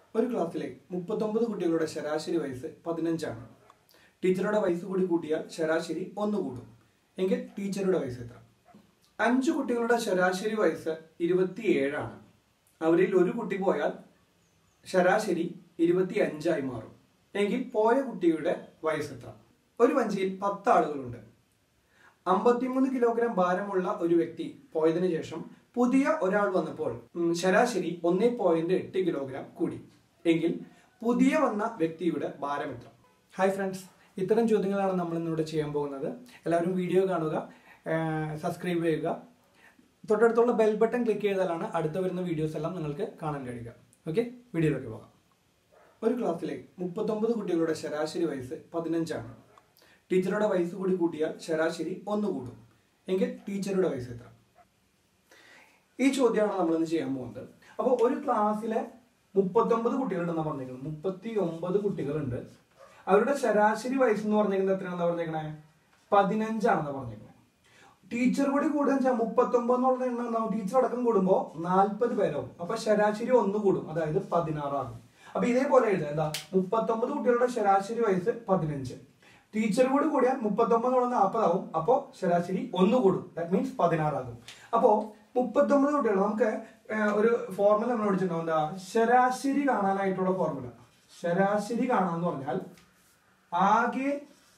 ഒരു ക്ലാസ്സിലെ മുപ്പത്തൊമ്പത് കുട്ടികളുടെ ശരാശരി വയസ്സ് പതിനഞ്ചാണ് ടീച്ചറുടെ വയസ്സ് കൂടി കൂട്ടിയാൽ ശരാശരി ഒന്ന് കൂടും എങ്കിൽ ടീച്ചറുടെ വയസ്സ് എത്ര അഞ്ച് കുട്ടികളുടെ ശരാശരി വയസ്സ് ഇരുപത്തിയേഴാണ് അവരിൽ ഒരു കുട്ടി പോയാൽ ശരാശരി ഇരുപത്തി അഞ്ചായി മാറും എങ്കിൽ പോയ കുട്ടിയുടെ വയസ്സ് എത്ര ഒരു വഞ്ചിയിൽ പത്ത് ആളുകളുണ്ട് അമ്പത്തിമൂന്ന് കിലോഗ്രാം ഭാരമുള്ള ഒരു വ്യക്തി പോയതിനു ശേഷം പുതിയ ഒരാൾ വന്നപ്പോൾ ഉം, ശരാശരി ഒന്നേ പോയിന്റ് എട്ട് കിലോഗ്രാം കൂടി എങ്കിൽ പുതിയ വന്ന വ്യക്തിയുടെ ഭാരം എത്ര ഹായ് ഫ്രണ്ട്സ് ഇത്തരം ചോദ്യങ്ങളാണ് നമ്മൾ ഇന്നിവിടെ ചെയ്യാൻ പോകുന്നത് എല്ലാവരും വീഡിയോ കാണുക സബ്സ്ക്രൈബ് ചെയ്യുക തൊട്ടടുത്തുള്ള ബെൽ ബട്ടൺ ക്ലിക്ക് ചെയ്താലാണ് അടുത്ത വരുന്ന വീഡിയോസ് എല്ലാം നിങ്ങൾക്ക് കാണാൻ കഴിയുക ഓക്കെ വീഡിയോയിലേക്ക് പോകാം ഒരു ക്ലാസ്സിലെ മുപ്പത്തൊമ്പത് കുട്ടികളുടെ ശരാശരി വയസ്സ് പതിനഞ്ചാണ് ടീച്ചറുടെ വയസ്സ് കൂടി കൂട്ടിയാൽ ശരാശരി ഒന്ന് കൂടും എങ്കിൽ ടീച്ചറുടെ വയസ്സ് എത്ര ഈ ചോദ്യമാണ് നമ്മൾ ഇന്ന് ചെയ്യാൻ പോകുന്നത് അപ്പോൾ ഒരു ക്ലാസ്സിലെ മുപ്പത്തൊമ്പത് കുട്ടികളുണ്ടെന്ന് പറഞ്ഞിരിക്കുന്നത് മുപ്പത്തി ഒമ്പത് കുട്ടികളുണ്ട് അവരുടെ ശരാശരി വയസ്സ് എന്ന് പറഞ്ഞിരിക്കുന്നത് എത്രയാണെന്ന് പറഞ്ഞേക്കണേ പതിനഞ്ചാണെന്ന് പറഞ്ഞേക്കണേ ടീച്ചർ കൂടി കൂടുക വെച്ചാൽ മുപ്പത്തൊമ്പത് എന്ന് പറഞ്ഞ എണ്ണം ഉണ്ടാവും ടീച്ചർ അടക്കം കൂടുമ്പോൾ നാൽപ്പത് പേരാവും അപ്പൊ ശരാശരി ഒന്ന് കൂടും അതായത് പതിനാറാകും അപ്പൊ ഇതേപോലെ എഴുതാം എന്താ മുപ്പത്തൊമ്പത് കുട്ടികളുടെ ശരാശരി വയസ്സ് പതിനഞ്ച് ടീച്ചർ കൂടി കൂടിയാൽ മുപ്പത്തൊമ്പത് കൊണ്ട് നാൽപ്പതാവും അപ്പോ ശരാശരി ഒന്ന് കൂടും ദാറ്റ് മീൻസ് പതിനാറാകും അപ്പോ മുപ്പത്തൊമ്പത് കുട്ടികൾ നമുക്ക് ഏഹ്, ഒരു ഫോർമുല നമ്മൾ പഠിച്ചിട്ടുണ്ടാവും എന്താ ശരാശരി കാണാനായിട്ടുള്ള ഫോർമുല ശരാശരി കാണാന്ന് പറഞ്ഞാൽ ആകെ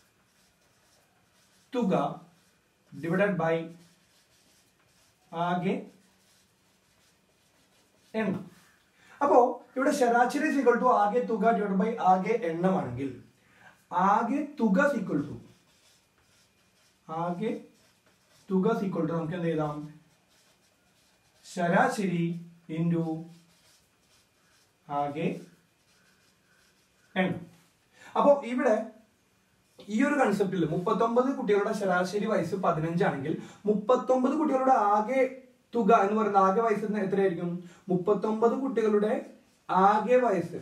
തുക ഡിവൈഡഡ് ബൈ ആകെ എണ്ണം അപ്പോ ഇവിടെ ശരാശരി സിക്വൽ ടു ആകെ തുക ഡിവൈഡ് ബൈ ആകെ എണ്ണമാണെങ്കിൽ ആകെ തുക സിക്വൽ ടു ആകെ തുക സിക്വൽ ടു നമുക്ക് എന്ത് ചെയ്താം ശരാശരി ഇൻറ്റു ആകെ എണ്ണം അപ്പോ ഇവിടെ ഈ ഒരു കൺസെപ്റ്റിൽ മുപ്പത്തൊമ്പത് കുട്ടികളുടെ ശരാശരി വയസ്സ് പതിനഞ്ചാണെങ്കിൽ മുപ്പത്തൊമ്പത് കുട്ടികളുടെ ആകെ തുക എന്ന് പറയുന്ന ആകെ വയസ്സ് എന്ന് എത്രയായിരിക്കും മുപ്പത്തൊമ്പത് കുട്ടികളുടെ ആകെ വയസ്സ്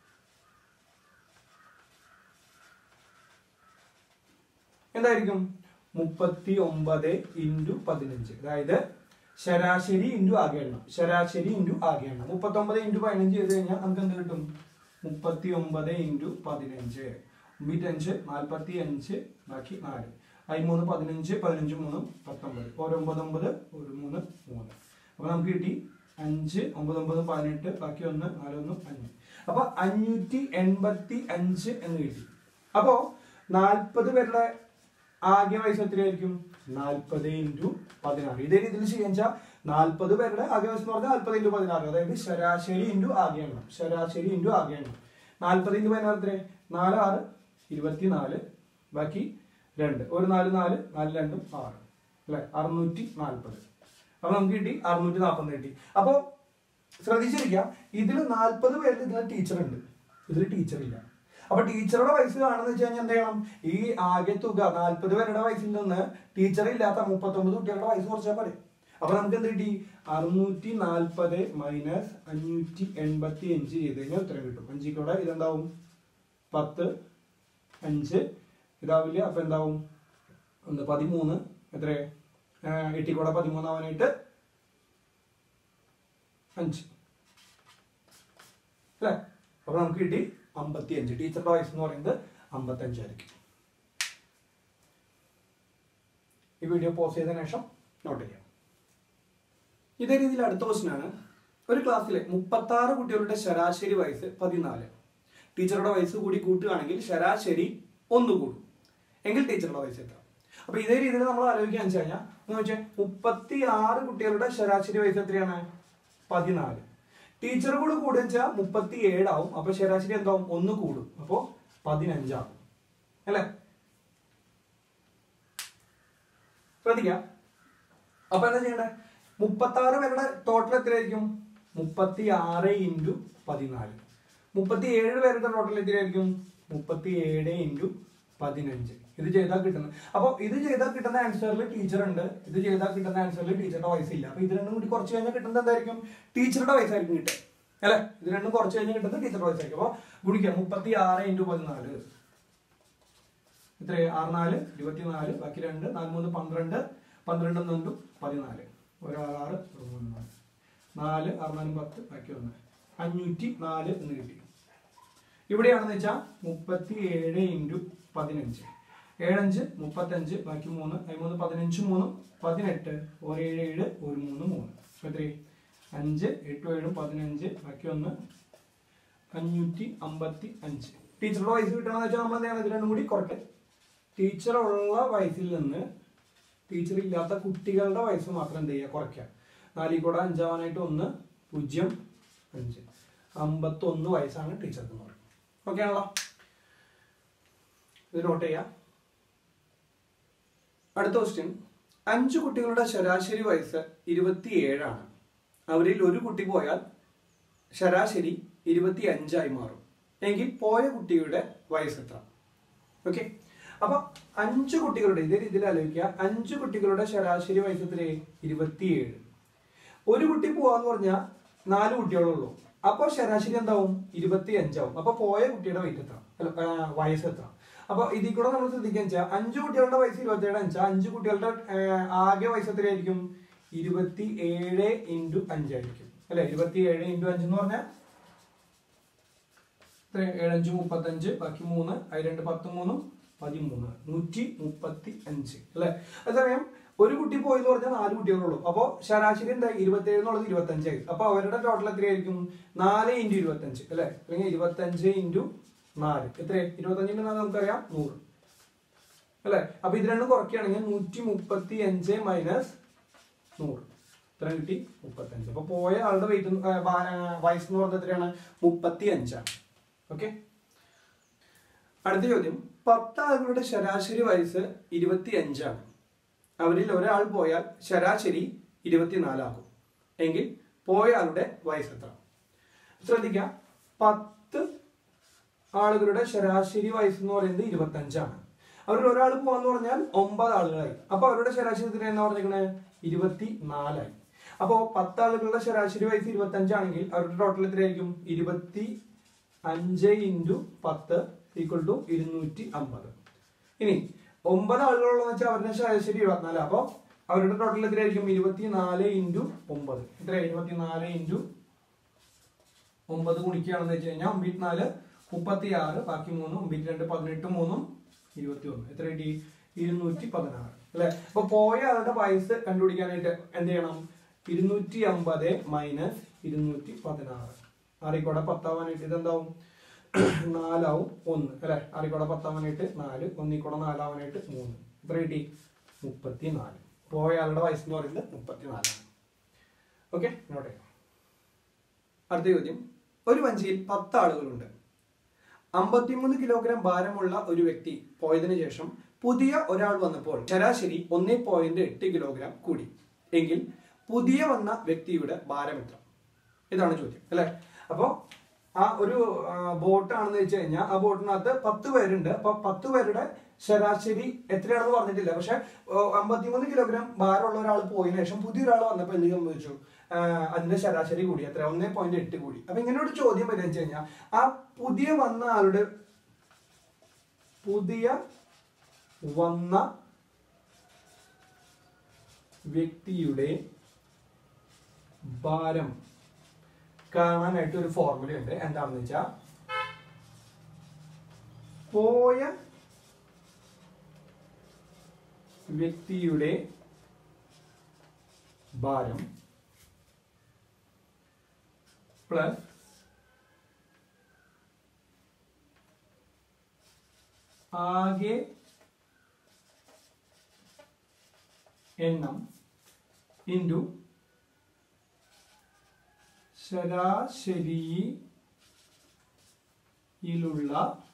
എന്തായിരിക്കും മുപ്പത്തി ഒമ്പത് ഇൻറ്റു പതിനഞ്ച് അതായത് ശരാശരി ഇൻറ്റു ആകെ എണ്ണം ശരാശരി ഇൻറ്റു ആകെ എണ്ണം മുപ്പത്തി ഒമ്പത് ഇൻറ്റു പതിനഞ്ച് ചെയ്ത് കഴിഞ്ഞാൽ നമുക്ക് എന്ത് കിട്ടും മുപ്പത്തി ഒമ്പത് ഇൻറ്റു പതിനഞ്ച് അഞ്ച് നാൽപ്പത്തി അഞ്ച് ബാക്കി നാല് അതിമൂന്ന് പതിനഞ്ച് പതിനഞ്ച് മൂന്ന് പത്തൊമ്പത് ഒരു ഒമ്പത് ഒമ്പത് ഒരു മൂന്ന് മൂന്ന് അപ്പൊ നമുക്ക് കിട്ടി അഞ്ച് ഒമ്പത് ഒമ്പത് പതിനെട്ട് ബാക്കി ഒന്ന് നാലൊന്ന് അഞ്ച് അപ്പൊ അഞ്ഞൂറ്റി എൺപത്തി അഞ്ച് എന്ന് കിട്ടി അപ്പോ നാൽപ്പത് പേരുടെ ആകെ വയസ്സ് എത്രയായിരിക്കും നാൽപ്പത് ഇൻറ്റു പതിനാറ് ഇതേ രീതിയിൽ ചെയ്യാൻ വെച്ചാൽ നാൽപ്പത് പേരുടെ ആകെ വയസ്സ് എന്ന് പറഞ്ഞാൽ നാൽപ്പത് ഇൻറ്റു പതിനാറ് അതായത് ശരാശരി ഇൻറ്റു ആകെ എണ്ണം ശരാശരി ഇൻറ്റു ആകെ എണ്ണം നാൽപ്പത് ഇൻറ്റു പതിനാറ് എത്ര നാല് ആറ് ഇരുപത്തിനാല് ബാക്കി രണ്ട് ഒരു നാല് നാല് നാല് രണ്ടും ആറ് അല്ലെ അറുന്നൂറ്റി നാൽപ്പത് അപ്പൊ നമുക്ക് കിട്ടി അറുന്നൂറ്റി നാൽപ്പത് കിട്ടി അപ്പോ ശ്രദ്ധിച്ചിരിക്കുക ഇതിൽ നാൽപ്പത് പേരിൽ ഇതിൽ ടീച്ചർ ഉണ്ട് ഇതിൽ ടീച്ചർ ഇല്ല അപ്പൊ ടീച്ചറുടെ വയസ്സ് കാണുന്ന വെച്ച് കഴിഞ്ഞാൽ എന്ത് ചെയ്യണം ഈ ആകെ തുക നാൽപ്പത് പേരുടെ വയസ്സിൽ നിന്ന് ടീച്ചർ ഇല്ലാത്ത മുപ്പത്തൊമ്പത് കുട്ടികളുടെ വയസ്സ് കുറച്ചാൽ മതി അപ്പൊ നമുക്ക് എന്ത് കിട്ടി അറുന്നൂറ്റി നാൽപ്പത് മൈനസ് അഞ്ഞൂറ്റി എൺപത്തി അഞ്ച് ചെയ്ത് കഴിഞ്ഞാൽ ഉത്തരം കിട്ടും അഞ്ചിക്കൂടെ ഇതെന്താവും പത്ത് അഞ്ച് ഇതാവില്ല അപ്പൊ എന്താവും ഒന്ന് പതിമൂന്ന് എത്ര എട്ടിക്കൂടെ പതിമൂന്നാവാനായിട്ട് അഞ്ച് അല്ലേ അപ്പൊ നമുക്ക് കിട്ടി അമ്പത്തി അഞ്ച് ടീച്ചറുടെ വയസ്സ് എന്ന് പറയുന്നത് അമ്പത്തി അഞ്ചായിരിക്കും ഈ വീഡിയോ പോസ്റ്റ് ചെയ്തതിനു ശേഷം നോട്ട് ചെയ്യാം ഇതേ രീതിയിൽ അടുത്ത ക്വസ്റ്റ്യൻ ആണ് ഒരു ക്ലാസ്സിലെ മുപ്പത്തി ആറ് കുട്ടികളുടെ ശരാശരി വയസ്സ് പതിനാല് ടീച്ചറുടെ വയസ്സ് കൂടി കൂട്ടുകയാണെങ്കിൽ ശരാശരി ഒന്ന് കൂടും എങ്കിൽ ടീച്ചറുടെ വയസ്സ് എത്ര അപ്പൊ ഇതേ രീതിയിൽ നമ്മൾ ആലോചിക്കാൻ വെച്ച് കഴിഞ്ഞാൽ എന്ന് വെച്ചാൽ മുപ്പത്തി ആറ് കുട്ടികളുടെ ശരാശരി വയസ്സ് എത്രയാണ് പതിനാല് ടീച്ചർ കൂടെ കൂടുക വെച്ചാൽ മുപ്പത്തി ഏഴാവും അപ്പൊ ശരാശരി എന്താവും ഒന്ന് കൂടും അപ്പോ പതിനഞ്ചാവും അല്ലേ ശ്രദ്ധിക്കാം അപ്പൊ എന്താ ചെയ്യണ്ടേ മുപ്പത്തി ആറ് പേരുടെ ടോട്ടൽ എത്രയായിരിക്കും മുപ്പത്തി ആറ് ഇൻറ്റു പതിനാല് മുപ്പത്തി ഏഴ് പേരുടെ ടോട്ടൽ എത്രയായിരിക്കും മുപ്പത്തി ഏഴ് ഇൻറ്റു പതിനഞ്ച് ഇത് ചെയ്താൽ കിട്ടുന്നത് അപ്പൊ ഇത് ചെയ്താൽ കിട്ടുന്ന ആൻസറിൽ ടീച്ചർ ഉണ്ട് ഇത് ചെയ്താൽ കിട്ടുന്ന ആൻസറിൽ ടീച്ചറുടെ വയസ്സില്ല അപ്പൊ ഇത് രണ്ടും കൂടി കുറച്ച് കഴിഞ്ഞാൽ കിട്ടുന്നത് എന്തായിരിക്കും ടീച്ചറുടെ വയസ്സായിരിക്കും കിട്ടുക അല്ലെ ഇത് രണ്ടും കുറച്ച് കഴിഞ്ഞാൽ കിട്ടുന്നത് ടീച്ചറുടെ വയസ്സായിരിക്കും അപ്പൊ ഗുണിക്കാം മുപ്പത്തി ആറ് ഇൻറ്റു പതിനാല് എത്ര ആറ് നാല് ഇരുപത്തിനാല് ബാക്കി രണ്ട് നാല് മൂന്ന് പന്ത്രണ്ട് പന്ത്രണ്ട് ഒന്നു പതിനാല് ഒരാറ് ഒരു മൂന്ന് നാല് നാല് ആറ് നാലും പത്ത് ബാക്കി ഒന്ന് അഞ്ഞൂറ്റി നാല് എന്ന് കിട്ടി ഇവിടെയാണെന്ന് വെച്ചാൽ മുപ്പത്തി ഏഴ് ഇൻറ്റു പതിനഞ്ച് ഏഴഞ്ച് മുപ്പത്തഞ്ച് ബാക്കി മൂന്ന് മൂന്ന് പതിനഞ്ച് മൂന്നും പതിനെട്ട് ഒരു ഏഴ് ഏഴ് ഒരു മൂന്ന് മൂന്ന് എത്രേ അഞ്ച് എട്ടും ഏഴും പതിനഞ്ച് ബാക്കി ഒന്ന് അഞ്ഞൂറ്റി അമ്പത്തി അഞ്ച് ടീച്ചറുടെ വയസ്സ് കിട്ടണമെന്ന് വെച്ചാൽ നമ്മൾ എന്താണ് ഇത് രണ്ടും കൂടി കുറയ്ക്കുക ടീച്ചറുള്ള വയസ്സിൽ നിന്ന് ടീച്ചർ ഇല്ലാത്ത കുട്ടികളുടെ വയസ്സ് മാത്രം എന്ത് ചെയ്യുക കുറയ്ക്കുക നാലിൽ കൂടെ അഞ്ചാവാനായിട്ട് ഒന്ന് പൂജ്യം അഞ്ച് അമ്പത്തൊന്ന് വയസ്സാണ് ടീച്ചർക്ക് എന്ന് പറയുന്നത് ഓക്കെ ആണല്ലോ ഇത് നോട്ട് ചെയ്യാം അടുത്ത ക്വസ്റ്റ്യൻ അഞ്ച് കുട്ടികളുടെ ശരാശരി വയസ്സ് ഇരുപത്തിയേഴാണ് അവരിൽ ഒരു കുട്ടി പോയാൽ ശരാശരി ഇരുപത്തി അഞ്ചായി മാറും എങ്കിൽ പോയ കുട്ടിയുടെ വയസ്സ് എത്ര ഓക്കെ അപ്പൊ അഞ്ച് കുട്ടികളുടെ ഇതേ രീതിയിൽ ആലോചിക്കുക അഞ്ച് കുട്ടികളുടെ ശരാശരി വയസ്സ് എത്രയായി ഇരുപത്തിയേഴ് ഒരു കുട്ടി പോവാന്ന് പറഞ്ഞാൽ നാല് കുട്ടികളുള്ളൂ അപ്പോൾ ശരാശരി എന്താവും ഇരുപത്തി അഞ്ചാവും അപ്പൊ പോയ കുട്ടിയുടെ വെയിറ്റ് എത്ര അല്ല ആ, വയസ്സ് എത്ര അപ്പൊ ഇതിൽ കൂടെ നമ്മൾ ശ്രദ്ധിക്കാൻ വെച്ചാൽ അഞ്ച് കുട്ടികളുടെ വയസ്സ് ഇരുപത്തി ഏഴ് വെച്ചാൽ അഞ്ച് കുട്ടികളുടെ ആ, ആകെ വയസ്സ് എത്രയായിരിക്കും ഇരുപത്തി ഏഴ് ഇൻറ്റു അഞ്ചായിരിക്കും അല്ലെ ഇരുപത്തി ഏഴ് ഇൻറ്റു അഞ്ച് എന്ന് പറഞ്ഞാൽ എത്ര ഏഴഞ്ച് മുപ്പത്തഞ്ച് ബാക്കി മൂന്ന് അത് രണ്ട് പത്ത് മൂന്നും പതിമൂന്ന് നൂറ്റി മുപ്പത്തി അഞ്ച് അല്ലെ അതേസമയം ഒരു കുട്ടി പോയെന്ന് പറഞ്ഞാൽ നാല് കുട്ടികളുള്ളൂ അപ്പോ ശരാശരി എന്തായി ഇരുപത്തി ഏഴ് എന്നുള്ളത് ഇരുപത്തി അഞ്ചായി അപ്പൊ അവരുടെ ടോട്ടൽ എത്രയായിരിക്കും നാല് ഇൻറ്റു ഇരുപത്തി അഞ്ച് അല്ലെ അല്ലെങ്കിൽ ഇരുപത്തി അഞ്ച് ഇൻറ്റു നാല് എത്ര ഇരുപത്തഞ്ചിന്റെ നാല് നമുക്കറിയാം നൂറ് അല്ലെ അപ്പൊ ഇത് രണ്ടും കുറയ്ക്കുകയാണെങ്കിൽ നൂറ്റി മുപ്പത്തി അഞ്ച് മൈനസ് നൂറ് ഇത്ര കിട്ടി മുപ്പത്തഞ്ച് അപ്പൊ പോയ ആളുടെ വെയിറ്റ് വയസ്സ് എന്ന് പറഞ്ഞത് എത്രയാണ് മുപ്പത്തി അഞ്ചാണ് ഓക്കെ അടുത്ത ചോദ്യം പത്ത് ആളുകളുടെ ശരാശരി വയസ്സ് ഇരുപത്തി അഞ്ചാണ് അവരിൽ ഒരാൾ പോയാൽ ശരാശരി ഇരുപത്തിനാലാകും എങ്കിൽ പോയ ആളുടെ വയസ്സ് എത്ര ശ്രദ്ധിക്കാം പത്ത് ആളുകളുടെ ശരാശരി വയസ്സ് എന്ന് പറയുന്നത് ഇരുപത്തി അഞ്ചാണ് അവരിൽ ഒരാൾ പോവാന്ന് പറഞ്ഞാൽ ഒമ്പത് ആളുകളായി അപ്പൊ അവരുടെ ശരാശരി എത്ര എന്നാ പറഞ്ഞിരിക്കണേ ഇരുപത്തി നാലായി അപ്പോ പത്ത് ആളുകളുടെ ശരാശരി വയസ്സ് ഇരുപത്തി അഞ്ചാണെങ്കിൽ അവരുടെ ടോട്ടൽ എത്രയായിരിക്കും ഇരുപത്തി അഞ്ച് ഇൻറ്റു പത്ത് ഈക്വൽ ടു ഇരുന്നൂറ്റി അമ്പത് ഇനി ഒമ്പത് ആളുകളുള്ളതെന്ന് വെച്ചാൽ അവരുടെ ശരാശരി ഇരുപത്തിനാല് അപ്പൊ അവരുടെ ടോട്ടൽ എത്രയായിരിക്കും ഇരുപത്തിനാല് ഇൻറ്റു ഒമ്പത് എത്ര ഇരുപത്തിനാല് ഇൻറ്റു ഒമ്പത് ഗുണിക്കുകയാണെന്ന് വെച്ച് കഴിഞ്ഞാൽ ഒമ്പത്തി നാല് മുപ്പത്തി ആറ് ബാക്കി മൂന്നും ഒമ്പത്തി രണ്ട് പതിനെട്ട് മൂന്നും ഇരുപത്തി ഒന്ന് എത്ര കിട്ടി ഇരുന്നൂറ്റി പതിനാറ് അല്ലെ അപ്പൊ പോയ ആളുടെ വയസ്സ് കണ്ടുപിടിക്കാനായിട്ട് എന്ത് ചെയ്യണം ഇരുന്നൂറ്റി അമ്പത് മൈനസ് ഇരുന്നൂറ്റി പതിനാറ് ആറിക്കൂടെ പത്താവാനായിട്ട് ഇതെന്താവും നാലാവും ഒന്ന് അല്ലെ ആറിക്കൂടെ പത്താവാനായിട്ട് നാല് ഒന്നിക്കൂടെ നാലാവാനായിട്ട് മൂന്ന് എത്ര കിട്ടി മുപ്പത്തി നാല് പോയ ആളുടെ വയസ്സ് എന്ന് പറയുന്നത് മുപ്പത്തി നാലാണ് ഓക്കെ നോട്ട് ചെയ്യാം അടുത്ത ചോദ്യം ഒരു വഞ്ചിയിൽ പത്ത് ആളുകളുണ്ട് അമ്പത്തിമൂന്ന് കിലോഗ്രാം ഭാരമുള്ള ഒരു വ്യക്തി പോയതിനു ശേഷം പുതിയ ഒരാൾ വന്നപ്പോൾ ശരാശരി ഒന്നേ പോയിന്റ് എട്ട് കിലോഗ്രാം കൂടി എങ്കിൽ പുതിയ വന്ന വ്യക്തിയുടെ ഭാരം എത്ര ഇതാണ് ചോദ്യം അല്ലെ അപ്പോ ആ ഒരു ബോട്ടാണെന്ന് വെച്ച് കഴിഞ്ഞാൽ ആ ബോട്ടിനകത്ത് പത്ത് പേരുണ്ട് അപ്പൊ പത്ത് പേരുടെ ശരാശരി എത്രയാണെന്ന് പറഞ്ഞിട്ടില്ല പക്ഷെ അമ്പത്തിമൂന്ന് കിലോഗ്രാം ഭാരമുള്ള ഒരാൾ പോയതിനു ശേഷം പുതിയ ഒരാൾ വന്നപ്പോൾ എന്ത് സംഭവിച്ചു ആ, അതിന്റെ ശരാശരി കൂടി എത്ര ഒന്നേ പോയിന്റ് എട്ട് കൂടി അപ്പൊ ഇങ്ങനെ ഒരു ചോദ്യം വരിക വെച്ച് കഴിഞ്ഞാൽ ആ പുതിയ വന്ന ആളുടെ പുതിയ വന്ന വ്യക്തിയുടെ ഭാരം കാണാനായിട്ട് ഒരു ഫോർമുല ഉണ്ട് എന്താണെന്ന് വെച്ചാൽ പോയ വ്യക്തിയുടെ ഭാരം പ്ലസ് ആകെ എണ്ണം ഇൻറ്റു ശരാശരിയിലുള്ള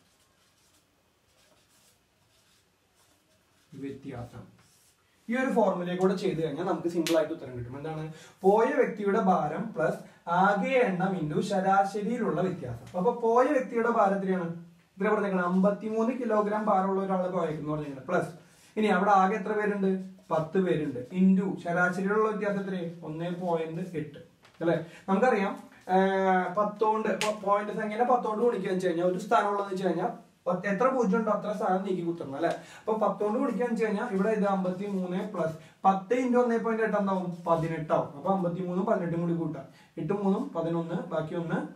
വ്യത്യാസം ഈ ഒരു ഫോർമുലയെ കൂടെ ചെയ്ത് കഴിഞ്ഞാൽ നമുക്ക് സിമ്പിൾ ആയിട്ട് ഉത്തരം കിട്ടും എന്താണ് പോയ വ്യക്തിയുടെ ഭാരം പ്ലസ് ആകെ എണ്ണം ഇൻറ്റു ശരാശരിയിലുള്ള വ്യത്യാസം അപ്പൊ പോയ വ്യക്തിയുടെ ഭാരം എത്രയാണ് ഇത്ര പറഞ്ഞേക്കണം അമ്പത്തിമൂന്ന് കിലോഗ്രാം ഭാരമുള്ള ഒരാൾ പോയേക്കുന്നു പറഞ്ഞേക്കണം പ്ലസ് ഇനി അവിടെ ആകെ എത്ര പേരുണ്ട് പത്ത് പേരുണ്ട് ഇൻറ്റു ശരാശരിയിലുള്ള വ്യത്യാസം എത്രയാണ് ഒന്നേ പോയിന്റ് എട്ട് അല്ലെ നമുക്കറിയാം ആഹ് പത്തോണ്ട് പോയിന്റ് സംഖ്യനെ പത്തോണ്ട് ഗുണിക്കുക വെച്ച് കഴിഞ്ഞാൽ ഒരു സ്ഥാനം ഉള്ളതെന്ന് വെച്ച് കഴിഞ്ഞാൽ ഒറ്റ- എത്ര പൂജ്യം ഉണ്ടോ അത്ര സ്ഥാനം നീക്കി കുത്തണം അല്ലെ അപ്പൊ പത്തോണ്ട് ഗുണിക്കുക വെച്ച് കഴിഞ്ഞാൽ ഇവിടെ ഇത് അമ്പത്തി മൂന്ന് പ്ലസ് പത്ത് ഇൻറ്റു ഒന്നേ പോയിന്റ് എട്ട് എന്താവും പതിനെട്ടാവും അപ്പൊ അമ്പത്തി മൂന്നും പതിനെട്ടും കൂടി കൂട്ടാം എട്ട് മൂന്നും പതിനൊന്ന് ബാക്കി ഒന്ന്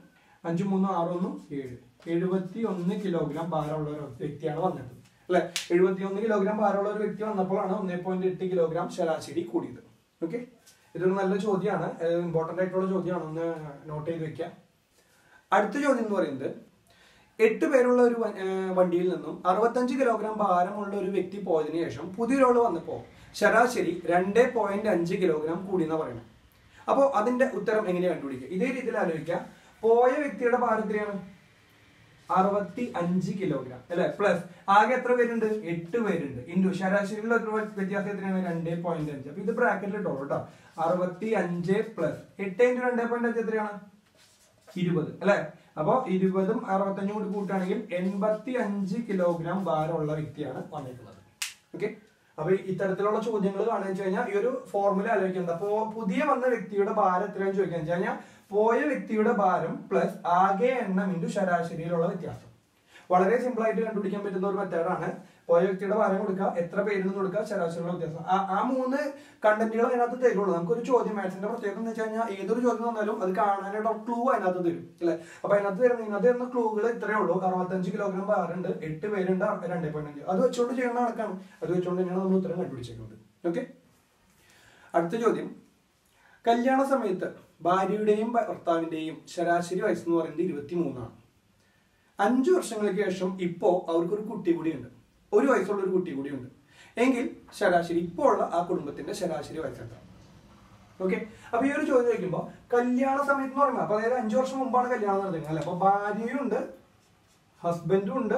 അഞ്ച് മൂന്ന് ആറ് ഒന്നും ഏഴ് എഴുപത്തി ഒന്ന് കിലോഗ്രാം ഭാരമുള്ള ഒരു വ്യക്തിയാണ് വന്നത് അല്ലെ എഴുപത്തി ഒന്ന് കിലോഗ്രാം ഭാരമുള്ള ഒരു വ്യക്തി വന്നപ്പോഴാണ് ഒന്നേ പോയിന്റ് എട്ട് കിലോഗ്രാം ശരാശരി കൂടിയത് ഓക്കെ ഇതൊരു നല്ല ചോദ്യമാണ് ഇമ്പോർട്ടന്റ് ആയിട്ടുള്ള ചോദ്യമാണ് ഒന്ന് നോട്ട് ചെയ്ത് വെക്കാം അടുത്ത ചോദ്യം എന്ന് പറയുന്നത് എട്ട് പേരുള്ള ഒരു വ- ഏർ വണ്ടിയിൽ നിന്നും അറുപത്തഞ്ച് കിലോഗ്രാം ഭാരമുള്ള ഒരു വ്യക്തി പോയതിനു ശേഷം പുതിയൊരാൾ വന്നപ്പോൾ ശരാശരി രണ്ട് പോയിന്റ് അഞ്ച് കിലോഗ്രാം കൂടി എന്നാ പറയുന്നത് അപ്പോൾ അതിന്റെ ഉത്തരം എങ്ങനെ കണ്ടുപിടിക്കുക ഇതേ രീതിയിൽ ആലോചിക്കുക പോയ വ്യക്തിയുടെ ഭാരം എത്രയാണ് അറുപത്തി അഞ്ച് കിലോഗ്രാം അല്ലെ പ്ലസ് ആകെ എത്ര പേരുണ്ട് എട്ട് പേരുണ്ട് ഇൻഡു ശരാശരിയുള്ള എത്ര വ്യത്യാസം എത്രയാണ് രണ്ട് പോയിന്റ് അഞ്ച് അപ്പൊ ഇത് ബ്രാക്കറ്റിൽ ഇട്ടോ കേട്ടോ അറുപത്തി അഞ്ച് പ്ലസ് എട്ട് ഇൻറ്റു രണ്ട് പോയിന്റ് അഞ്ച് എത്രയാണ് ഇരുപത് അല്ലെ അപ്പൊ ഇരുപതും അറുപത്തഞ്ചും കൂടി കൂട്ടുകയാണെങ്കിൽ എൺപത്തി അഞ്ച് കിലോഗ്രാം ഭാരമുള്ള വ്യക്തിയാണ് വന്നിട്ടുള്ളത് ഓക്കെ അപ്പൊ ഇത്തരത്തിലുള്ള ചോദ്യങ്ങൾ കാണുക വെച്ച് കഴിഞ്ഞാൽ ഈ ഒരു ഫോർമുല ആലോചിക്കുന്നത് അപ്പോ പുതിയ വന്ന വ്യക്തിയുടെ ഭാരം എത്രയാണെന്ന് ചോദിക്കാന്ന് വെച്ച് കഴിഞ്ഞാൽ പോയ വ്യക്തിയുടെ ഭാരം പ്ലസ് ആകെ എണ്ണം ഇൻറ്റു ശരാശരിയിലുള്ള വ്യത്യാസം വളരെ സിമ്പിൾ ആയിട്ട് കണ്ടുപിടിക്കാൻ പറ്റുന്ന ഒരു മെത്തേഡാണ് പോയ വ്യക്തിയുടെ ഭാരം കൊടുക്കുക എത്ര പേരിൽ നിന്ന് കൊടുക്കുക ശരാശരിയുള്ള വ്യത്യാസം ആ- ആ മൂന്ന് കണ്ടന്റുകൾ അതിനകത്ത് തരുള്ളൂ നമുക്കൊരു ചോദ്യം മാത്സിന്റെ പ്രത്യേകത എന്ന് വെച്ച് കഴിഞ്ഞാൽ ഏതൊരു ചോദ്യം വന്നാലും അത് കാണാനായിട്ട് ക്ലൂ അതിനകത്ത് തരും അല്ലെ അപ്പൊ അതിനകത്ത് തരുന്ന ഇതിനകത്ത് തരുന്ന ക്ലൂകൾ ഇത്രയേ ഉള്ളൂ അറുപത്തഞ്ച് കിലോഗ്രാം ഭാരമുണ്ട് എട്ട് പേരുണ്ട് രണ്ടേ പോയിന്റ് അഞ്ച് അത് വെച്ചുകൊണ്ട് ചെയ്യുന്ന കണക്കാണ് അത് വെച്ചുകൊണ്ട് തന്നെയാണ് നമ്മൾ ഉത്തരം കണ്ടുപിടിച്ചേക്കുന്നത് ഓക്കെ അടുത്ത ചോദ്യം കല്യാണ സമയത്ത് ഭാര്യയുടെയും ഭർത്താവിന്റെയും ശരാശരി വയസ്സ് എന്ന് പറയുന്നത് ഇരുപത്തി മൂന്നാണ് അഞ്ചു വർഷങ്ങൾക്ക് ശേഷം ഇപ്പോ അവർക്കൊരു കുട്ടി കൂടിയുണ്ട് ഒരു വയസ്സുള്ള ഒരു കുട്ടി കൂടിയുണ്ട് എങ്കിൽ ശരാശരി ഇപ്പോൾ ഉള്ള ആ കുടുംബത്തിന്റെ ശരാശരി വയസ്സ് എത്ര ഓക്കെ അപ്പൊ ഈ ഒരു ചോദ്യം ചോദിക്കുമ്പോൾ കല്യാണ സമയത്ത് എന്ന് പറയുമ്പോൾ അപ്പൊ അതായത് അഞ്ചു വർഷം മുമ്പാണ് കല്യാണം നടന്നത് അല്ലെ അപ്പൊ ഭാര്യയും ഉണ്ട് ഹസ്ബൻഡും ഉണ്ട്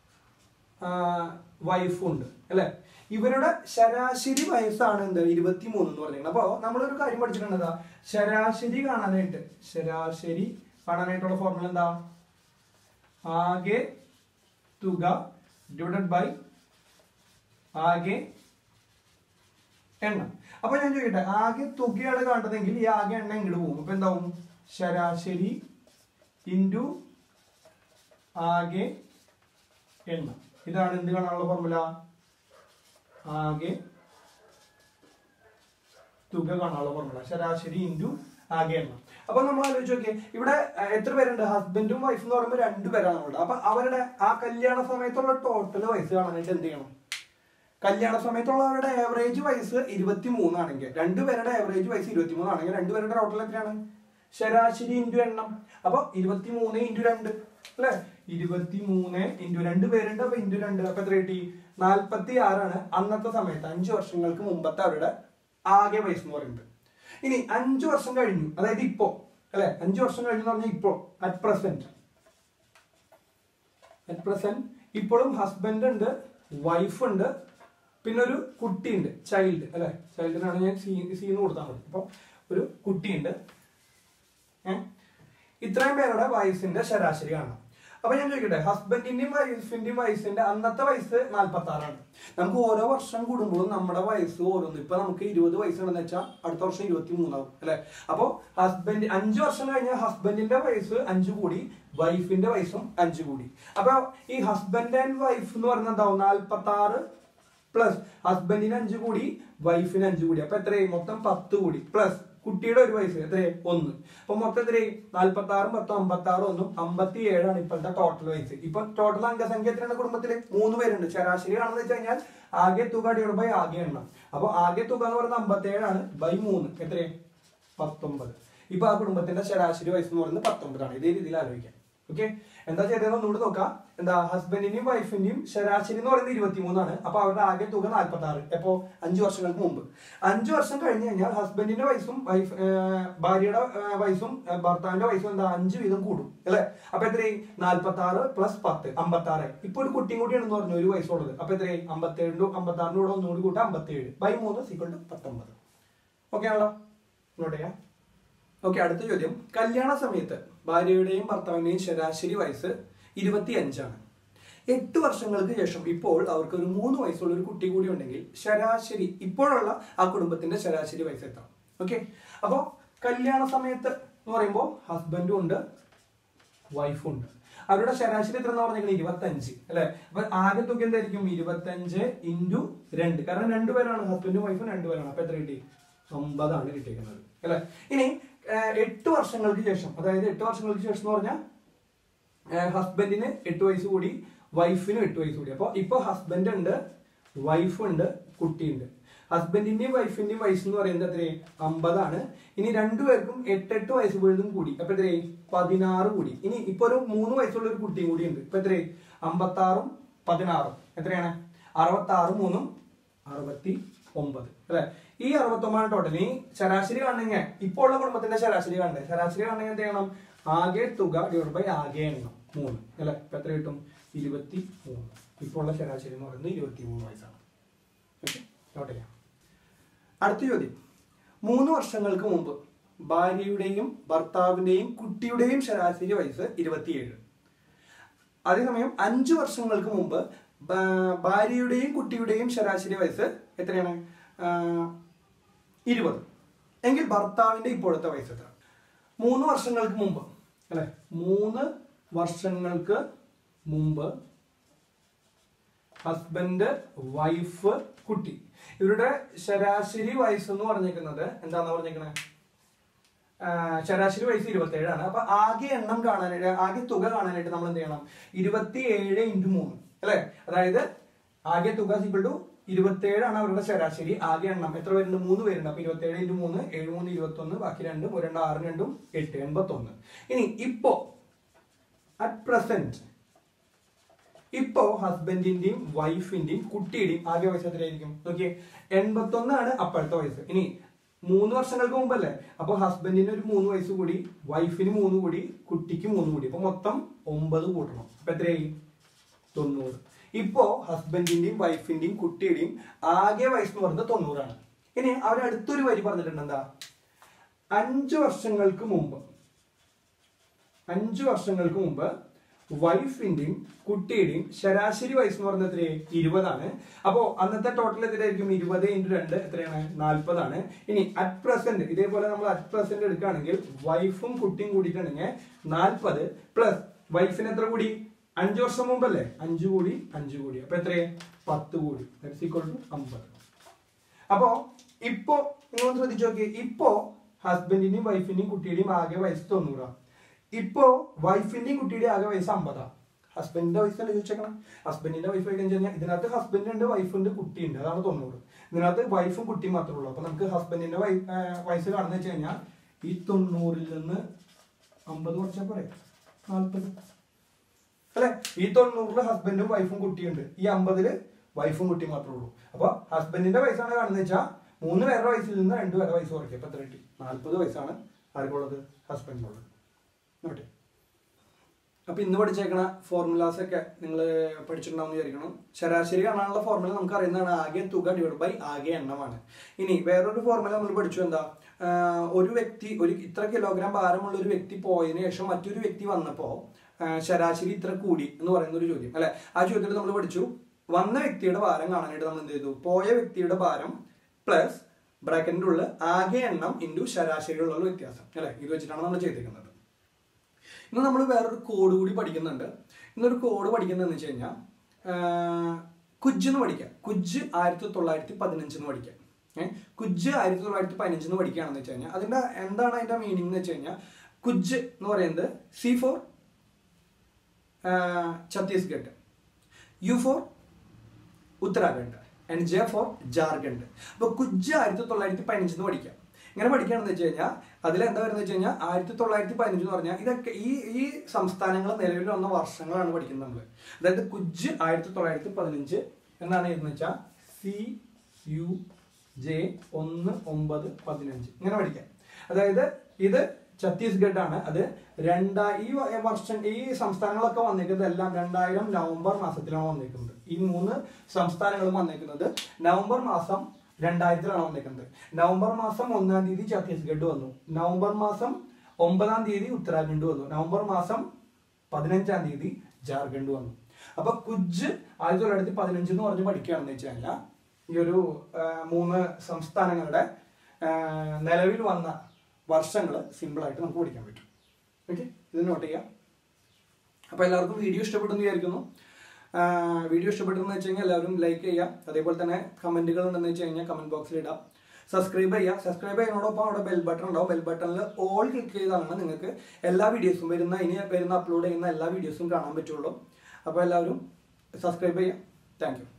വൈഫും ഉണ്ട് അല്ലെ ഇവരുടെ ശരാശരി വയസ്സാണ് എന്താ ഇരുപത്തി മൂന്ന് എന്ന് പറഞ്ഞിരിക്കുന്നത് അപ്പൊ നമ്മളൊരു കാര്യം പഠിച്ചിട്ടുണ്ട് എന്താ ശരാശരി കാണാനായിട്ട് ശരാശരി കാണാനായിട്ടുള്ള ഫോർമുല എന്താ ആകെ തുക ഡിവൈഡഡ് ബൈ ആകെ എണ്ണം അപ്പൊ ഞാൻ ചോദിക്കട്ടെ ആകെ തുകയാണ് കാണുന്നതെങ്കിൽ ഈ ആകെ എണ്ണം ഇങ്ങോട്ട് പോകും അപ്പൊ എന്താവും ശരാശരി ഇൻറ്റു ആകെ എണ്ണം ഇതാണ് എന്ത് കാണാനുള്ള ഫോർമുല ആകെ തുക കാണാനുള്ള ഫോർമുല ശരാശരി ഇൻറ്റു ആകെ എണ്ണം അപ്പൊ നമ്മൾ ആലോചിച്ച് നോക്കിയേ ഇവിടെ അഹ്, എത്ര പേരുണ്ട് ഹസ്ബൻഡും വൈഫും എന്ന് പറയുമ്പോൾ രണ്ടു പേരാണ് ഉള്ളത് അപ്പൊ അവരുടെ ആ കല്യാണ സമയത്തുള്ള ടോട്ടൽ വയസ്സ് കാണാനായിട്ട് എന്ത് ചെയ്യണം കല്യാണ സമയത്തുള്ളവരുടെ ആവറേജ് വയസ്സ് ഇരുപത്തി മൂന്നാണെങ്കിൽ രണ്ടുപേരുടെ ആവറേജ് വയസ്സ് ഇരുപത്തി മൂന്നാണെങ്കിൽ രണ്ടുപേരുടെ ടോട്ടൽ എത്രയാണ് ശരാശരി ഇൻറ്റു എണ്ണം അപ്പൊ ഇരുപത്തി മൂന്ന് ഇൻറ്റു രണ്ട് അല്ലെ ഇരുപത്തി മൂന്ന് ഇൻറ്റു രണ്ട് പേരുണ്ട് അപ്പൊ ഇൻറ്റു രണ്ട് അപ്പൊ എത്ര കിട്ടി നാൽപ്പത്തി ആറാണ് അന്നത്തെ സമയത്ത് അഞ്ചു വർഷങ്ങൾക്ക് മുമ്പത്തെ അവരുടെ ആകെ വയസ്സ് എന്ന് പറയുന്നത് ഇനി അഞ്ചു വർഷം കഴിഞ്ഞു അതായത് ഇപ്പോ അല്ലെ അഞ്ചു വർഷം കഴിഞ്ഞു എന്ന് പറഞ്ഞാൽ ഇപ്പോ അറ്റ് പ്രസന്റ് അറ്റ് പ്രസന്റ് ഇപ്പോഴും ഹസ്ബൻഡ് ഉണ്ട് വൈഫ് ഉണ്ട് പിന്നെ ഒരു കുട്ടിയുണ്ട് ചൈൽഡ് അല്ലെ ചൈൽഡിനാണ് ഞാൻ സീ സീന്ന് കൊടുത്താൽ മതി അപ്പൊ ഒരു കുട്ടിയുണ്ട് ഏ? ഇത്രയും പേരുടെ വയസ്സിന്റെ ശരാശരി കാണാം അപ്പൊ ഞാൻ ചോദിക്കട്ടെ ഹസ്ബൻഡിന്റെയും വൈഫിന്റെയും വയസ്സിന്റെ അന്നത്തെ വയസ്സ് നാല്പത്തി ആറാണ് നമുക്ക് ഓരോ വർഷം കൂടുമ്പോഴും നമ്മുടെ വയസ്സ് ഓരോന്ന് ഇപ്പൊ നമുക്ക് ഇരുപത് വയസ്സുണ്ടെന്ന് വെച്ചാൽ അടുത്ത വർഷം ഇരുപത്തി മൂന്നാവും അല്ലെ അപ്പൊ ഹസ്ബൻഡ് അഞ്ചു വർഷം കഴിഞ്ഞാൽ ഹസ്ബൻഡിന്റെ വയസ്സ് അഞ്ചു കൂടി വൈഫിന്റെ വയസ്സും അഞ്ചു കൂടി അപ്പൊ ഈ ഹസ്ബൻഡ് ആൻഡ് വൈഫ് എന്ന് പറയുന്നത് എന്താവും നാല്പത്തി ആറ് പ്ലസ് ഹസ്ബൻഡിന് അഞ്ചു കൂടി വൈഫിന് അഞ്ചു കൂടി അപ്പൊ എത്രയായി മൊത്തം പത്ത് കൂടി പ്ലസ് കുട്ടിയുടെ ഒരു വയസ്സ് എത്രയായി ഒന്ന് അപ്പൊ മൊത്തം എത്രയായി നാല്പത്തി ആറും പത്തും അമ്പത്തി ആറും ഒന്നും അമ്പത്തി ഏഴാണ് ഇപ്പോഴത്തെ ടോട്ടൽ വയസ്സ് ഇപ്പൊ ടോട്ടൽ അംഗസംഖ്യ എത്രയാണ് കുടുംബത്തില് മൂന്ന് പേരുണ്ട് ശരാശരി ആണെന്ന് വെച്ച് കഴിഞ്ഞാൽ ആകെ തുക ഡിവൈഡ് ബൈ ആകെ എണ്ണം അപ്പൊ ആകെ തുക എന്ന് പറയുന്നത് അമ്പത്തി ഏഴാണ് ബൈ മൂന്ന് എത്രയായി പത്തൊമ്പത് ഇപ്പൊ ആ കുടുംബത്തിന്റെ ശരാശരി വയസ്സ് എന്ന് പറയുന്നത് പത്തൊമ്പതാണ് ഇതേ രീതിയിൽ ആലോചിക്കാം ഓക്കെ എന്താ ചെയ്തതെന്ന് ഒന്നുകൂടി നോക്കാം എന്താ ഹസ്ബൻഡിന്റെയും വൈഫിന്റെയും ശരാശരി എന്ന് പറയുന്നത് ഇരുപത്തിമൂന്നാണ് അപ്പൊ അവരുടെ ആകെ തുക നാല്പത്തി ആറ് എപ്പോ അഞ്ചു വർഷങ്ങൾക്ക് മുമ്പ് അഞ്ചു വർഷം കഴിഞ്ഞ് കഴിഞ്ഞാൽ ഹസ്ബൻഡിന്റെ വയസ്സും വൈഫ് ഭാര്യയുടെ ആ, വയസ്സും ആ, ഭർത്താവിന്റെ വയസ്സും എന്താ അഞ്ച് വീതം കൂടും അല്ലെ അപ്പൊ എത്രയായി നാല്പത്തി ആറ് പ്ലസ് പത്ത് അമ്പത്തി ആറ് ഇപ്പൊ ഒരു കുട്ടിയും കൂടിയാണെന്ന് പറഞ്ഞു ഒരു വയസ്സുള്ളത് അപ്പൊ എത്രയായി അമ്പത്തി ഏഴിന്റെ അമ്പത്തി ആറിന്റെ കൂടെ ഒന്നുകൂടി കൂട്ടാം അമ്പത്തി ഏഴ് ബൈ മൂന്ന് സീക്വൽ ടു പത്തൊമ്പത് ഓക്കെ ആണല്ലോ നോട്ട് ചെയ്യാം ഓക്കെ അടുത്ത ചോദ്യം കല്യാണ സമയത്ത് ഭാര്യയുടെയും ഭർത്താവിന്റെയും ശരാശരി വയസ്സ് ഇരുപത്തി അഞ്ചാണ് എട്ട് വർഷങ്ങൾക്ക് ശേഷം ഇപ്പോൾ അവർക്ക് ഒരു മൂന്ന് വയസ്സുള്ള ഒരു കുട്ടി കൂടി ഉണ്ടെങ്കിൽ ശരാശരി ഇപ്പോഴുള്ള ആ കുടുംബത്തിന്റെ ശരാശരി വയസ്സ് എത്ര ഓക്കെ അപ്പോ കല്യാണ സമയത്ത് എന്ന് പറയുമ്പോൾ ഹസ്ബൻഡും ഉണ്ട് വൈഫും ഉണ്ട് അവരുടെ ശരാശരി എത്ര പറഞ്ഞിരിക്കുന്നത് ഇരുപത്തഞ്ച് അല്ലെ അപ്പൊ ആകെ തുക എന്തായിരിക്കും ഇരുപത്തഞ്ച് ഇൻറ്റു രണ്ട് കാരണം രണ്ടുപേരാണ് ഹസ്ബൻഡും വൈഫും രണ്ടുപേരാണ് അപ്പൊ എത്ര കിട്ടി ഒമ്പതാണ് കിട്ടിയിരിക്കുന്നത് അല്ലെ ഇനി ഏഹ്, എട്ട് വർഷങ്ങൾക്ക് ശേഷം അതായത് എട്ട് വർഷങ്ങൾക്ക് ശേഷം എന്ന് പറഞ്ഞാൽ ഹസ്ബൻഡിന് എട്ട് വയസ്സ് കൂടി വൈഫിനും എട്ട് വയസ്സ് കൂടി അപ്പോൾ ഇപ്പോൾ ഹസ്ബൻഡ് ഉണ്ട് വൈഫ് ഉണ്ട് കുട്ടിയുണ്ട് ഹസ്ബൻഡിന്റെയും വൈഫിന്റെയും വയസ്സ് എന്ന് പറയുന്നത് എത്രയായി അമ്പതാണ് ഇനി രണ്ടുപേർക്കും എട്ടെട്ട് വയസ്സ് വീതം കൂടി അപ്പൊ എത്രയായി പതിനാറ് കൂടി ഇനി ഇപ്പൊ ഒരു മൂന്ന് വയസ്സുള്ള ഒരു കുട്ടിയും കൂടി ഉണ്ട് ഇപ്പൊ എത്രയായി അമ്പത്തി ആറും പതിനാറും എത്രയാണ് അറുപത്തി ആറ് മൂന്നും അറുപത്തി ഒമ്പത് അല്ലെ ഈ അറുപത്തി ഒമ്പതാണ് ടോട്ടൽ ഇനി ശരാശരി കാണണമെങ്കിൽ ഇപ്പോൾ ഉള്ള കുടുംബത്തിന്റെ ശരാശരി കാണണ്ടേ ശരാശരി കാണണമെങ്കിൽ എന്ത് ചെയ്യണം ആകെ തുക ഡിവൈഡ് ബൈ ആകെ എണ്ണം മൂന്ന് അല്ലെ ഇപ്പൊ എത്ര കിട്ടും ഇരുപത്തി മൂന്ന് ഇപ്പോൾ ഉള്ള ശരാശരി എന്ന് പറയുന്നത് ഇരുപത്തി മൂന്ന് വയസ്സാണ് ഓക്കെ നോട്ട് ചെയ്യാം അടുത്ത ചോദ്യം മൂന്ന് വർഷങ്ങൾക്ക് മുമ്പ് ഭാര്യയുടെയും ഭർത്താവിന്റെയും കുട്ടിയുടെയും ശരാശരി വയസ്സ് ഇരുപത്തിയേഴ് അതേസമയം അഞ്ചു വർഷങ്ങൾക്ക് മുമ്പ് ഭാ- ഭാര്യയുടെയും കുട്ടിയുടെയും ശരാശരി വയസ്സ് എത്രയാണ് ആ, ഇരുപത് എങ്കിൽ ഭർത്താവിന്റെ ഇപ്പോഴത്തെ വയസ്സ് എത്ര മൂന്ന് വർഷങ്ങൾക്ക് മുമ്പ് അല്ലെ മൂന്ന് വർഷങ്ങൾക്ക് മുമ്പ് ഹസ്ബൻഡ് വൈഫ് കുട്ടി ഇവരുടെ ശരാശരി വയസ്സ് എന്ന് പറഞ്ഞേക്കുന്നത് എന്താന്ന് പറഞ്ഞേക്കണേ ആ, ശരാശരി വയസ്സ് ഇരുപത്തേഴാണ് അപ്പൊ ആകെ എണ്ണം കാണാനായിട്ട് ആകെ തുക കാണാനായിട്ട് നമ്മൾ എന്ത് ചെയ്യണം ഇരുപത്തി ഏഴ് ഇൻറ്റു മൂന്ന് അല്ലെ അതായത് ആകെ തുക സിമ്പിൾ ടു ഇരുപത്തേഴാണ് അവരുടെ ശരാശരി ആകെ എണ്ണം എത്ര പേരുണ്ട് മൂന്ന് പേരുണ്ട് അപ്പൊ ഇരുപത്തേഴ് ഇൻറ്റു മൂന്ന് ഏഴ് മൂന്ന് ഇരുപത്തി ഒന്ന് ബാക്കി രണ്ടും ഒരു രണ്ട് ആറ് രണ്ടും എട്ട് എൺപത്തി ഒന്ന് ഇനി ഇപ്പോ അറ്റ് പ്രസന്റ് ഇപ്പോ ഹസ്ബൻഡിന്റെയും വൈഫിന്റെയും കുട്ടിയുടെയും ആകെ വയസ്സ് എത്രയായിരിക്കും നോക്കിയേ എൺപത്തൊന്നാണ് അപ്പോഴത്തെ വയസ്സ് ഇനി മൂന്ന് വർഷങ്ങൾക്ക് മുമ്പല്ലേ അപ്പൊ ഹസ്ബൻഡിന് ഒരു മൂന്ന് വയസ്സ് കൂടി വൈഫിന് മൂന്ന് കൂടി കുട്ടിക്ക് മൂന്ന് കൂടി അപ്പൊ മൊത്തം ഒമ്പത് കൂട്ടണം അപ്പൊ എത്രയായി തൊണ്ണൂറ് ഇപ്പോ ഹസ്ബൻഡിന്റെയും വൈഫിന്റെയും കുട്ടിയുടെയും ആകെ വയസ്സ് എന്ന് പറയുന്നത് തൊണ്ണൂറാണ് ഇനി അവർ അടുത്തൊരു വരി പറഞ്ഞിട്ടുണ്ട് എന്താ അഞ്ചു വർഷങ്ങൾക്ക് മുമ്പ് അഞ്ചു വർഷങ്ങൾക്ക് മുമ്പ് വൈഫിന്റെയും കുട്ടിയുടെയും ശരാശരി വയസ്സ് എന്ന് പറയുന്നത് എത്രയായി ഇരുപതാണ് അപ്പോ അന്നത്തെ ടോട്ടൽ എത്രയായിരിക്കും ഇരുപത് ഇൻറ്റു രണ്ട് എത്രയാണ് നാൽപ്പതാണ് ഇനി അറ്റ് പ്രസന്റ് ഇതേപോലെ നമ്മൾ അറ്റ് പ്രസന്റ് എടുക്കുകയാണെങ്കിൽ വൈഫും കുട്ടിയും കൂടിയിട്ടുണ്ടെങ്കിൽ നാൽപ്പത് പ്ലസ് വൈഫിന് എത്ര കൂടി അഞ്ചു വർഷം മുമ്പല്ലേ അഞ്ചു കൂടി അഞ്ചു കൂടി അപ്പൊ എത്രയായി പത്ത് കൂടി ഈക്വൽ ടു അമ്പത് അപ്പോ ഇപ്പോ നിങ്ങൾ ശ്രദ്ധിച്ചു നോക്കി ഇപ്പോ ഹസ്ബൻഡിന്റെയും വൈഫിന്റെയും കുട്ടിയുടെയും ആകെ വയസ്സ് തൊണ്ണൂറാ ഇപ്പോ വൈഫിന്റെയും കുട്ടിയുടെയും ആകെ വയസ്സ് അമ്പതാ ഹസ്ബൻഡിന്റെ വയസ്സല്ലേ ചോദിച്ചേക്കണം ഹസ്ബൻഡിന്റെ വൈഫ് കഴിഞ്ഞ് കഴിഞ്ഞാൽ ഇതിനകത്ത് ഹസ്ബൻഡ് ഉണ്ട് വൈഫുണ്ട് കുട്ടിയുണ്ട് അതാണ് തൊണ്ണൂറ് ഇതിനകത്ത് വൈഫും കുട്ടിയും മാത്രമേ ഉള്ളൂ അപ്പൊ നമുക്ക് ഹസ്ബൻഡിന്റെ വയ- ആ, വയസ്സ് കാണുന്ന വെച്ച് കഴിഞ്ഞാൽ ഈ തൊണ്ണൂറിൽ നിന്ന് അമ്പത് കുറച്ചാൽ പോരെ നാൽപ്പത് അല്ലെ ഈ തൊണ്ണൂറില് ഹസ്ബൻഡും വൈഫും കുട്ടിയുണ്ട് ഈ അമ്പതില് വൈഫും കുട്ടിയും മാത്രമേ ഉള്ളൂ അപ്പൊ ഹസ്ബൻഡിന്റെ വയസ്സാണ് കാണുന്നത് വെച്ചാൽ മൂന്ന് പേരുടെ വയസ്സിൽ നിന്ന് രണ്ട് പേരുടെ വയസ്സ് കുറയ്ക്കും അപ്പൊ എത്ര കിട്ടി നാൽപ്പത് വയസ്സാണ് ആർക്കുള്ളത് ഹസ്ബൻഡിനുള്ളത് നോട്ടെ അപ്പൊ ഇന്ന് പഠിച്ചേക്കണ ഫോർമുലാസ് ഒക്കെ നിങ്ങൾ പഠിച്ചിട്ടുണ്ടാവും വിചാരിക്കണം ശരാശരി കാണാനുള്ള ഫോർമുല നമുക്ക് അറിയുന്നതാണ് ആകെ തുക ഡിവൈഡ് ബൈ ആകെ എണ്ണമാണ് ഇനി വേറൊരു ഫോർമുല നമ്മൾ പഠിച്ചു എന്താ ആഹ് ഒരു വ്യക്തി ഒരു ഇത്ര കിലോഗ്രാം ഭാരമുള്ള ഒരു വ്യക്തി പോയതിനു ശേഷം മറ്റൊരു വ്യക്തി വന്നപ്പോ ആഹ് ശരാശരി ഇത്ര കൂടി എന്ന് പറയുന്ന ഒരു ചോദ്യം അല്ലെ ആ ചോദ്യത്തിൽ നമ്മൾ പഠിച്ചു വന്ന വ്യക്തിയുടെ ഭാരം കാണാനായിട്ട് നമ്മൾ എന്ത് ചെയ്തു പോയ വ്യക്തിയുടെ ഭാരം പ്ലസ് ബ്രാക്കറ്റിന്റെ ഉള്ളിൽ ആകെ എണ്ണം ഇൻറ്റു ശരാശരിയുള്ള വ്യത്യാസം അല്ലെ ഇത് വെച്ചിട്ടാണ് നമ്മൾ ചെയ്തിരിക്കുന്നത് ഇന്ന് നമ്മൾ വേറൊരു കോഡ് കൂടി പഠിക്കുന്നുണ്ട് ഇന്നൊരു കോഡ് പഠിക്കുന്നതെന്ന് വെച്ച് കഴിഞ്ഞാൽ കുജ് എന്ന് പഠിക്കാം കുജ് ആയിരത്തി തൊള്ളായിരത്തി പതിനഞ്ചെന്ന് പഠിക്കാം ഏഹ് കുജ് ആയിരത്തി തൊള്ളായിരത്തി പതിനഞ്ചെന്ന് പഠിക്കുകയാണെന്ന് വെച്ച് കഴിഞ്ഞാൽ അതിന്റെ എന്താണ് അതിന്റെ മീനിങ് എന്ന് വെച്ച് കഴിഞ്ഞാൽ കുജ് എന്ന് പറയുന്നത് C for Chhattisgarh U for Uttarakhand and J for Jharkhand അപ്പൊ കുജ് ആയിരത്തി തൊള്ളായിരത്തി പതിനഞ്ചെന്ന് പഠിക്കാം ഇങ്ങനെ പഠിക്കുകയാണെന്ന് വെച്ച് കഴിഞ്ഞാൽ അതിൽ എന്താ വരുന്നത് വെച്ച് കഴിഞ്ഞാൽ ആയിരത്തി തൊള്ളായിരത്തി പതിനഞ്ച് എന്ന് പറഞ്ഞാൽ ഇതൊക്കെ ഈ ഈ സംസ്ഥാനങ്ങൾ നിലവിൽ വന്ന വർഷങ്ങളാണ് പഠിക്കുന്നത് നമ്മൾ അതായത് കുജ് ആയിരത്തി തൊള്ളായിരത്തി പതിനഞ്ച് എന്നാണ് എന്ന് വെച്ചാൽ സി യു ജെ ഒന്ന് ഒമ്പത് പതിനഞ്ച് ഇങ്ങനെ പഠിക്കാം അതായത് ഇത് ഛത്തീസ്ഗഡ് ആണ് അത് രണ്ടാ ഈ വ- വർഷം ഈ സംസ്ഥാനങ്ങളൊക്കെ വന്നിരിക്കുന്നത് എല്ലാം രണ്ടായിരം നവംബർ മാസത്തിലാണ് വന്നിരിക്കുന്നത് ഈ മൂന്ന് സംസ്ഥാനങ്ങളും വന്നിരിക്കുന്നത് നവംബർ മാസം രണ്ടായിരത്തിലാണ് വന്നിരിക്കുന്നത് നവംബർ മാസം ഒന്നാം തീയതി ഛത്തീസ്ഗഡ് വന്നു നവംബർ മാസം ഒമ്പതാം തീയതി ഉത്തരാഖണ്ഡ് വന്നു നവംബർ മാസം പതിനഞ്ചാം തീയതി ജാർഖണ്ഡ് വന്നു അപ്പൊ കുജ് ആയിരത്തി തൊള്ളായിരത്തി പതിനഞ്ച് എന്ന് പറഞ്ഞ് പഠിക്കുകയാണെന്ന് വെച്ച് കഴിഞ്ഞാൽ ഈ ഒരു ആ, മൂന്ന് സംസ്ഥാനങ്ങളുടെ ആ, നിലവിൽ വന്ന വർഷങ്ങൾ സിമ്പിളായിട്ട് നമുക്ക് പഠിക്കാൻ പറ്റും ഓക്കെ ഇത് നോട്ട് ചെയ്യാം അപ്പോൾ എല്ലാവർക്കും വീഡിയോ ഇഷ്ടപ്പെട്ടെന്ന് വിചാരിക്കുന്നു വീഡിയോ ഇഷ്ടപ്പെട്ടെന്ന് വെച്ച് കഴിഞ്ഞാൽ എല്ലാവരും ലൈക്ക് ചെയ്യുക അതേപോലെ തന്നെ കമൻറ്റുകൾ ഉണ്ടെന്ന് വെച്ച് കഴിഞ്ഞാൽ കമൻറ്റ് ബോക്സിൽ ഇടാം സബ്സ്ക്രൈബ് ചെയ്യുക സബ്സ്ക്രൈബ് ചെയ്യുന്നതോടൊപ്പം അവിടെ ബെൽ ബട്ടൺ ഉണ്ടാവും ബെൽ ബട്ടണിൽ ഓൾ ക്ലിക്ക് ചെയ്താണ് നിങ്ങൾക്ക് എല്ലാ വീഡിയോസും വരുന്ന ഇനി വരുന്ന അപ്ലോഡ് ചെയ്യുന്ന എല്ലാ വീഡിയോസും കാണാൻ പറ്റുള്ളൂ അപ്പോൾ എല്ലാവരും സബ്സ്ക്രൈബ് ചെയ്യുക താങ്ക് യു